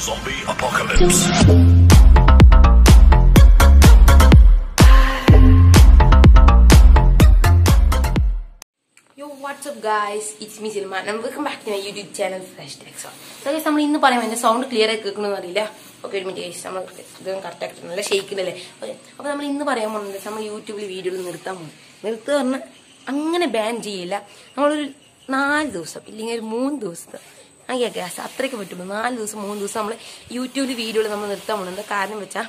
Zombie apocalypse. Yo what's up guys it's me Silman welcome back to my YouTube channel fresh techso guys നമ്മൾ ഇന്ന് പറയാം എന്റെ sound clear ആയി കേൾക്കണമെന്ന് അറിയില്ല ഓക്കെ ഒരു മിനിറ്റ് ഗൈസ് നമ്മൾ ഇത് കറക്റ്റ് ആക്കി നല്ല ഷെയ്ക്കുണ്ടല്ലേ ഓക്കെ അപ്പോൾ നമ്മൾ ഇന്ന് പറയാൻ പോകുന്നത് നമ്മൾ യൂട്യൂബിൽ വീഡിയോകൾ നിർത്താൻ പോകും നിർത്തുക പറഞ്ഞാൽ അങ്ങനെ ബാൻ ചെയ്യില്ല നമ്മളൊരു നാല് ദിവസം ഇല്ലെങ്കിൽ ഒരു മൂന്ന് ദിവസത്തെ അങ്ങനെ ഗ്യാസ് അത്രയ്ക്ക് പറ്റുള്ളൂ നാല് ദിവസം മൂന്ന് ദിവസം നമ്മൾ യൂട്യൂബിൽ വീഡിയോകൾ നമ്മൾ നിർത്താൻ പോകുന്നുണ്ട് കാരണം വെച്ചാൽ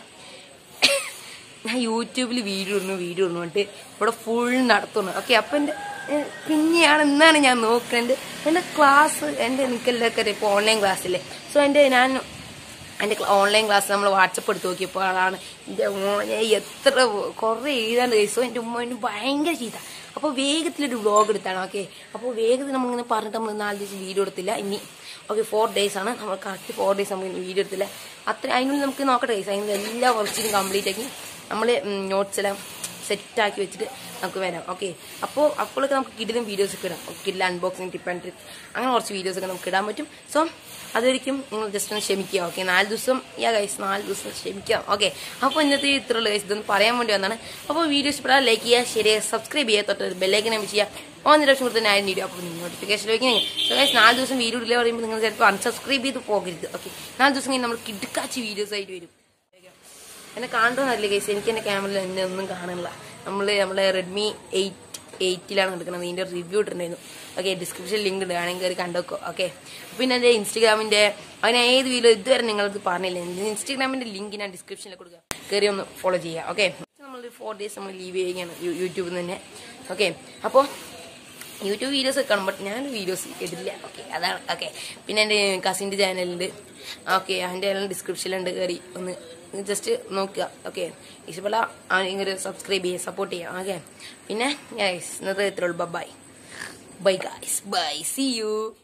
ഞാൻ യൂട്യൂബിൽ വീഡിയോ ഇടുന്നു വീഡിയോ ഇടുന്നു പറഞ്ഞിട്ട് ഇവിടെ ഫുൾ നടത്തുന്നു ഓക്കെ അപ്പം എൻ്റെ ഏഹ്, പിന്നെയാണ് എന്നാണ് ഞാൻ നോക്കുന്നത് എൻ്റെ ക്ലാസ് എൻ്റെ എനിക്കെല്ലാവർക്കും അറിയാം ഇപ്പോൾ ഓൺലൈൻ ക്ലാസ്സില്ലേ സോ എൻ്റെ ഞാൻ എൻ്റെ ഓൺലൈൻ ക്ലാസ് നമ്മൾ വാട്സപ്പ് എടുത്ത് നോക്കിയപ്പോഴാണ് എൻ്റെ മോനെ എത്ര കുറേ എഴുതാണ്ട് കഴിച്ചോ എൻ്റെ ഉമ്മ എന്നെ ഭയങ്കര ചീത്ത അപ്പോൾ വേഗത്തിലൊരു വ്ലോഗ് എടുത്താണ് ഓക്കെ അപ്പോൾ വേഗത്തിൽ നമ്മളിങ്ങനെ പറഞ്ഞിട്ട് നമ്മൾ നാല് ദിവസം വീഡിയോ എടുത്തില്ല ഇനി ഓക്കെ ഫോർ ഡേയ്സ് ആണ് നമ്മൾ കറക്റ്റ് ഫോർ ഡേയ്സ് നമുക്ക് വീഡിയോ എടുത്തില്ല അത്ര അതിനുള്ളിൽ നമുക്ക് നോക്കട്ടെ ഗൈസ് അതിനുള്ള എല്ലാ വർക്ക്സും കംപ്ലീറ്റ് ആക്കി നമ്മൾ നോട്ട്സ് എല്ലാം സെറ്റാക്കി വെച്ചിട്ട് നമുക്ക് വരാം ഓക്കെ അപ്പോൾ അപ്പോഴൊക്കെ നമുക്ക് കിടിലും വീഡിയോസ് ഒക്കെ ഇടാം കിഡിൽ അൺബോക്സിങ് ടിപ്പ് ആൻഡ് ട്രിപ്പ് അങ്ങനെ കുറച്ച് വീഡിയോസ് ഒക്കെ നമുക്ക് ഇടാൻ പറ്റും സോ അതൊരിക്കും നിങ്ങൾ ജസ്റ്റ് ഒന്ന് ക്ഷമിക്കുക ഓക്കെ നാല് ദിവസം യാ ഗൈസ് നാല് ദിവസം ക്ഷമിക്കാം ഓക്കെ അപ്പോൾ ഇന്നത്തെ ഇത്രയുള്ള ഗൈസ് ഇതൊന്ന് പറയാൻ വേണ്ടി വന്നാണ് അപ്പോൾ വീഡിയോസ് ഇഷ്ടപ്പെടാൻ ലൈക്ക് ചെയ്യുക ഷെയർ സബ്സ്ക്രൈബ് ചെയ്യുക തൊട്ട് ബെല്ലൈക്കനെ ചെയ്യുക ഒന്ന് ലക്ഷം കൊടുത്ത് ഞാൻ വീഡിയോ അപ്പോൾ നോട്ടിഫിക്കേഷൻ വയ്ക്കുന്നത് സോ ഗൈസ് നാല് ദിവസം വീഡിയോ ഇല്ല പറയുമ്പോൾ നിങ്ങൾ ചിലപ്പോൾ അൺസബ്സ്ക്രൈബ് ചെയ്ത് പോകരുത് ഓക്കെ നാല് ദിവസം കഴിഞ്ഞ് നമ്മൾ കിടുക്കാച്ച് വീഡിയോസ് ആയിട്ട് വരും എന്നെ കാണുന്നതല്ലേ കേസ് എനിക്ക് എന്റെ ക്യാമറയിൽ എന്നെ ഒന്നും കാണുന്നില്ല നമ്മള് നമ്മളെ റെഡ്മി എയ്റ്റ് എയ്റ്റിലാണ് എടുക്കുന്നത് ഇതിന്റെ റിവ്യൂ ഇട്ടിട്ടുണ്ടായിരുന്നു ഓക്കെ ഡിസ്ക്രിപ്ഷൻ ലിങ്ക് ഉണ്ട് വേണമെങ്കിൽ കയറി കണ്ടോക്കോ ഓക്കെ പിന്നെ എന്റെ ഇൻസ്റ്റാഗ്രാമിന്റെ അങ്ങനെ ഏത് വീഡിയോ ഇതുവരെ നിങ്ങൾക്ക് പറഞ്ഞില്ല എന്റെ ഇൻസ്റ്റാഗ്രാമിന്റെ ലിങ്ക് ഞാൻ ഡിസ്ക്രിപ്ഷനിൽ കൊടുക്കുക കയറി ഒന്ന് ഫോളോ ചെയ്യുക ഓക്കെ നമ്മൾ ഫോർ ഡേയ്സ് നമ്മൾ ലീവ് ചെയ്യുകയാണ് യൂ- യൂട്യൂബിൽ നിന്ന് തന്നെ ഓക്കെ അപ്പോൾ യൂട്യൂബ് വീഡിയോസ് ഒക്കെ കാണും ബട്ട് ഞാൻ വീഡിയോസ് ഇടില്ല ഓക്കെ അതാണ് ഓക്കെ പിന്നെ എൻ്റെ കസിൻ്റെ ചാനലുണ്ട് ഓക്കെ അതിൻ്റെ എല്ലാം ഡിസ്ക്രിപ്ഷനിലുണ്ട് കയറി ഒന്ന് ജസ്റ്റ് നോക്കുക ഓക്കെ ഇഷ്ടപ്പെട്ട ഇങ്ങനെ സബ്സ്ക്രൈബ് ചെയ്യുക സപ്പോർട്ട് ചെയ്യുക ഓക്കെ പിന്നെ ഗൈസ് ഇന്നത്തെ ഇത്രയുള്ളൂ bye bye guys bye see U